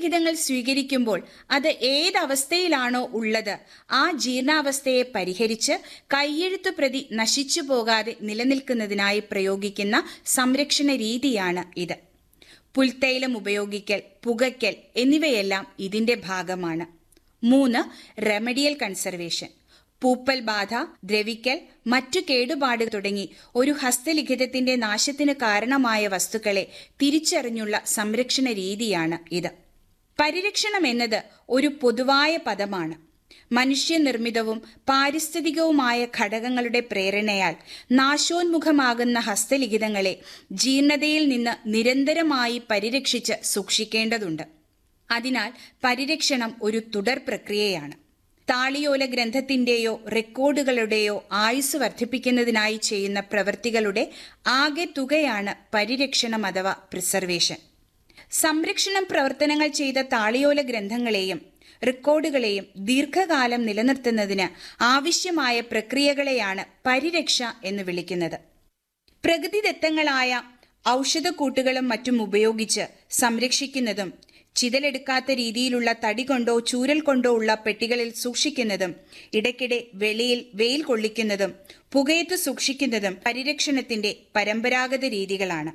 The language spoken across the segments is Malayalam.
ഹസ്തലിഖിതങ്ങൾ സ്വീകരിക്കുമ്പോൾ അത് ഏതവസ്ഥയിലാണോ ഉള്ളത് ആ ജീർണാവസ്ഥയെ പരിഹരിച്ച് കൈയെഴുത്തു പ്രതി നശിച്ചു പോകാതെ നിലനിൽക്കുന്നതിനായി പ്രയോഗിക്കുന്ന സംരക്ഷണ രീതിയാണ് ഇത് പുൽത്തൈലം ഉപയോഗിക്കൽ പുകയ്ക്കൽ എന്നിവയെല്ലാം ഇതിന്റെ ഭാഗമാണ് മൂന്ന് റെമഡിയൽ കൺസർവേഷൻ പൂപ്പൽ ബാധ ദ്രവിക്കൽ മറ്റു കേടുപാട് തുടങ്ങി ഒരു ഹസ്തലിഖിതത്തിന്റെ നാശത്തിന് കാരണമായ വസ്തുക്കളെ തിരിച്ചറിഞ്ഞുള്ള സംരക്ഷണ രീതിയാണ് ഇത് പരിരക്ഷണം എന്നത് ഒരു പൊതുവായ പദമാണ് മനുഷ്യനിർമ്മിതവും പാരിസ്ഥിതികവുമായ ഘടകങ്ങളുടെ പ്രേരണയാൽ നാശോന്മുഖമാകുന്ന ഹസ്തലിഖിതങ്ങളെ ജീർണതയിൽ നിന്ന് നിരന്തരമായി പരിരക്ഷിച്ച് സൂക്ഷിക്കേണ്ടതുണ്ട് അതിനാൽ പരിരക്ഷണം ഒരു തുടർ പ്രക്രിയയാണ് താളിയോല ഗ്രന്ഥത്തിന്റെയോ റെക്കോർഡുകളുടെയോ ആയുസ് വർദ്ധിപ്പിക്കുന്നതിനായി ചെയ്യുന്ന പ്രവൃത്തികളുടെ ആകെ തുകയാണ് പരിരക്ഷണം അഥവാ പ്രിസർവേഷൻ സംരക്ഷണം പ്രവർത്തനങ്ങൾ ചെയ്ത താളിയോല ഗ്രന്ഥങ്ങളെയും റെക്കോർഡുകളെയും ദീർഘകാലം നിലനിർത്തുന്നതിന് ആവശ്യമായ പ്രക്രിയകളെയാണ് പരിരക്ഷ എന്ന് വിളിക്കുന്നത് പ്രകൃതിദത്തങ്ങളായ ഔഷധക്കൂട്ടുകളും മറ്റും ഉപയോഗിച്ച് സംരക്ഷിക്കുന്നതും ചിതലെടുക്കാത്ത രീതിയിലുള്ള തടി കൊണ്ടോ ചൂരൽ കൊണ്ടോ ഉള്ള പെട്ടികളിൽ സൂക്ഷിക്കുന്നതും ഇടയ്ക്കിടെ വെളിയിൽ വെയിൽ കൊള്ളിക്കുന്നതും പുകയത്ത് സൂക്ഷിക്കുന്നതും പരിരക്ഷണത്തിന്റെ പരമ്പരാഗത രീതികളാണ്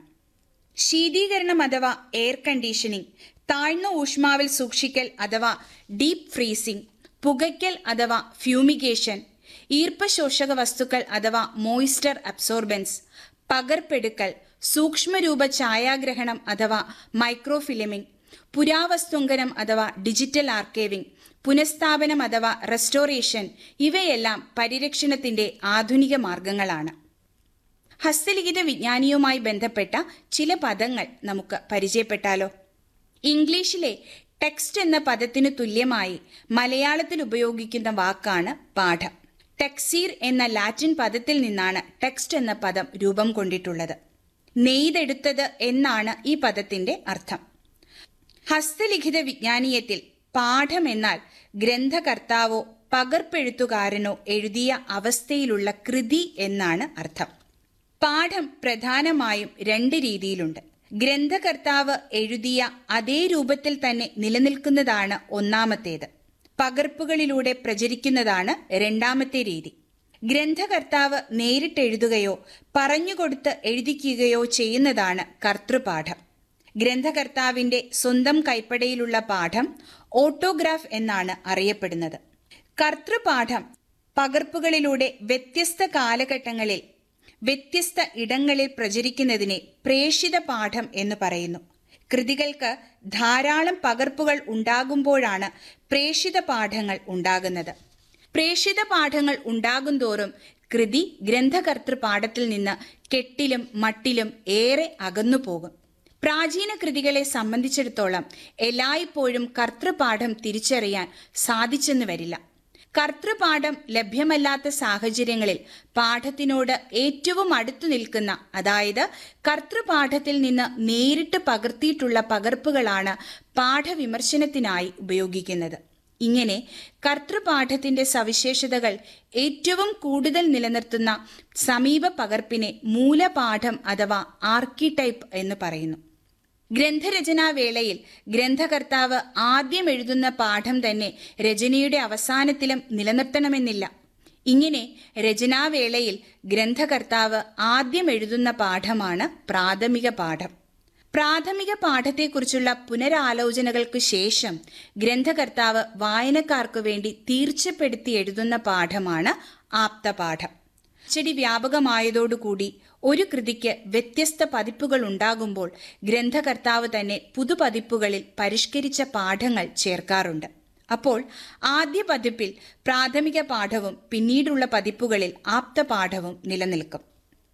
ശീതീകരണം അഥവാ എയർ കണ്ടീഷനിംഗ് താഴ്ന്ന ഊഷ്മാവിൽ സൂക്ഷിക്കൽ അഥവാ ഡീപ് ഫ്രീസിംഗ് പുകയ്ക്കൽ അഥവാ ഫ്യൂമിഗേഷൻ ഈർപ്പശോഷക വസ്തുക്കൾ അഥവാ മോയിസ്റ്റർ അബ്സോർബൻസ് പകർപ്പെടുക്കൽ സൂക്ഷ്മരൂപ ഛായാഗ്രഹണം അഥവാ മൈക്രോഫിലിമിംഗ് പുരാവസ്തുങ്കനം അഥവാ ഡിജിറ്റൽ ആർക്കൈവിംഗ് പുനഃസ്ഥാപനം അഥവാ റെസ്റ്റോറേഷൻ ഇവയെല്ലാം പരിരക്ഷണത്തിന്റെ ആധുനിക മാർഗങ്ങളാണ് ഹസ്തലിഖിത വിജ്ഞാനിയുമായി ബന്ധപ്പെട്ട ചില പദങ്ങൾ നമുക്ക് പരിചയപ്പെട്ടാലോ ഇംഗ്ലീഷിലെ ടെക്സ്റ്റ് എന്ന പദത്തിനു തുല്യമായി മലയാളത്തിൽ ഉപയോഗിക്കുന്ന വാക്കാണ് പാഠം ടെക്സീർ എന്ന ലാറ്റിൻ പദത്തിൽ നിന്നാണ് ടെക്സ്റ്റ് എന്ന പദം രൂപം കൊണ്ടിട്ടുള്ളത് നെയ്തെടുത്തത് എന്നാണ് ഈ പദത്തിന്റെ അർത്ഥം ഹസ്തലിഖിത വിജ്ഞാനീയത്തിൽ പാഠം എന്നാൽ ഗ്രന്ഥകർത്താവോ പകർപ്പെഴുത്തുകാരനോ എഴുതിയ അവസ്ഥയിലുള്ള കൃതി എന്നാണ് അർത്ഥം പാഠം പ്രധാനമായും രണ്ട് രീതിയിലുണ്ട് ഗ്രന്ഥകർത്താവ് എഴുതിയ അതേ രൂപത്തിൽ തന്നെ നിലനിൽക്കുന്നതാണ് ഒന്നാമത്തേത് പകർപ്പുകളിലൂടെ പ്രചരിക്കുന്നതാണ് രണ്ടാമത്തെ രീതി ഗ്രന്ഥകർത്താവ് നേരിട്ടെഴുതുകയോ പറഞ്ഞുകൊടുത്ത് എഴുതിക്കുകയോ ചെയ്യുന്നതാണ് കർത്തൃപാഠം ഗ്രന്ഥകർത്താവിന്റെ സ്വന്തം കൈപ്പടയിലുള്ള പാഠം ഓട്ടോഗ്രാഫ് എന്നാണ് അറിയപ്പെടുന്നത് കർത്തൃപാഠം പകർപ്പുകളിലൂടെ വ്യത്യസ്ത കാലഘട്ടങ്ങളിൽ വ്യത്യസ്ത ഇടങ്ങളിൽ പ്രചരിക്കുന്നതിനെ പ്രേഷിത പാഠം എന്ന് പറയുന്നു കൃതികൾക്ക് ധാരാളം പകർപ്പുകൾ ഉണ്ടാകുമ്പോഴാണ് പ്രേഷിത പാഠങ്ങൾ ഉണ്ടാകുന്നത് പ്രേഷിത പാഠങ്ങൾ ഉണ്ടാകുന്തോറും കൃതി ഗ്രന്ഥകർത്തൃ പാഠത്തിൽ നിന്ന് കെട്ടിലും മട്ടിലും ഏറെ അകന്നു പോകും പ്രാചീന കൃതികളെ സംബന്ധിച്ചിടത്തോളം എല്ലായ്പ്പോഴും കർത്തൃപാഠം തിരിച്ചറിയാൻ സാധിച്ചെന്ന് വരില്ല കർത്തൃപാഠം ലഭ്യമല്ലാത്ത സാഹചര്യങ്ങളിൽ പാഠത്തിനോട് ഏറ്റവും അടുത്തു നിൽക്കുന്ന അതായത് കർത്തൃപാഠത്തിൽ നിന്ന് നേരിട്ട് പകർത്തിയിട്ടുള്ള പകർപ്പുകളാണ് പാഠവിമർശനത്തിനായി ഉപയോഗിക്കുന്നത് ഇങ്ങനെ കർത്തൃപാഠത്തിന്റെ സവിശേഷതകൾ ഏറ്റവും കൂടുതൽ നിലനിർത്തുന്ന സമീപ പകർപ്പിനെ മൂലപാഠം അഥവാ ആർക്കിടൈപ്പ് എന്ന് പറയുന്നു ഗ്രന്ഥരചനാ വേളയിൽ ഗ്രന്ഥകർത്താവ് ആദ്യം എഴുതുന്ന പാഠം തന്നെ രചനയുടെ അവസാനത്തിലും നിലനിർത്തണമെന്നില്ല ഇങ്ങനെ രചനാവേളയിൽ ഗ്രന്ഥകർത്താവ് ആദ്യം എഴുതുന്ന പാഠമാണ് പ്രാഥമിക പാഠം പ്രാഥമിക പാഠത്തെക്കുറിച്ചുള്ള പുനരാലോചനകൾക്കു ശേഷം ഗ്രന്ഥകർത്താവ് വായനക്കാർക്കു വേണ്ടി തീർച്ചപ്പെടുത്തി എഴുതുന്ന പാഠമാണ് ആപ്തപാഠം അച്ചടി വ്യാപകമായതോടുകൂടി ഒരു കൃതിക്ക് വ്യത്യസ്ത പതിപ്പുകൾ ഉണ്ടാകുമ്പോൾ ഗ്രന്ഥകർത്താവ് തന്നെ പുതുപതിപ്പുകളിൽ പരിഷ്കരിച്ച പാഠങ്ങൾ ചേർക്കാറുണ്ട് അപ്പോൾ ആദ്യ പതിപ്പിൽ പ്രാഥമിക പാഠവും പിന്നീടുള്ള പതിപ്പുകളിൽ ആപ്തപാഠവും നിലനിൽക്കും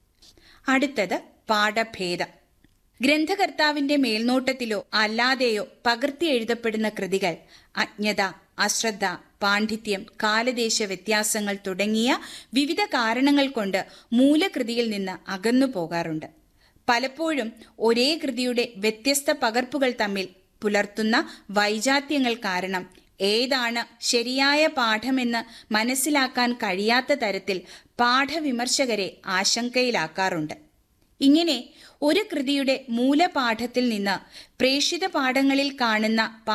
അടുത്തത് പാഠഭേദം ഗ്രന്ഥകർത്താവിന്റെ മേൽനോട്ടത്തിലോ അല്ലാതെയോ പകർത്തി എഴുതപ്പെടുന്ന കൃതികൾ അജ്ഞത അശ്രദ്ധ പാണ്ഡിത്യം കാലദേശ വ്യത്യാസങ്ങൾ തുടങ്ങിയ വിവിധ കാരണങ്ങൾ കൊണ്ട് മൂലകൃതിയിൽ നിന്ന് അകന്നു പോകാറുണ്ട് പലപ്പോഴും ഒരേ കൃതിയുടെ വ്യത്യസ്ത പകർപ്പുകൾ തമ്മിൽ പുലർത്തുന്ന വൈജാത്യങ്ങൾ കാരണം ഏതാണ് ശരിയായ പാഠമെന്ന് മനസ്സിലാക്കാൻ കഴിയാത്ത തരത്തിൽ പാഠവിമർശകരെ ആശങ്കയിലാക്കാറുണ്ട് ഇങ്ങനെ ഒരു കൃതിയുടെ മൂലപാഠത്തിൽ നിന്ന് പ്രേഷിത പാഠങ്ങളിൽ കാണുന്ന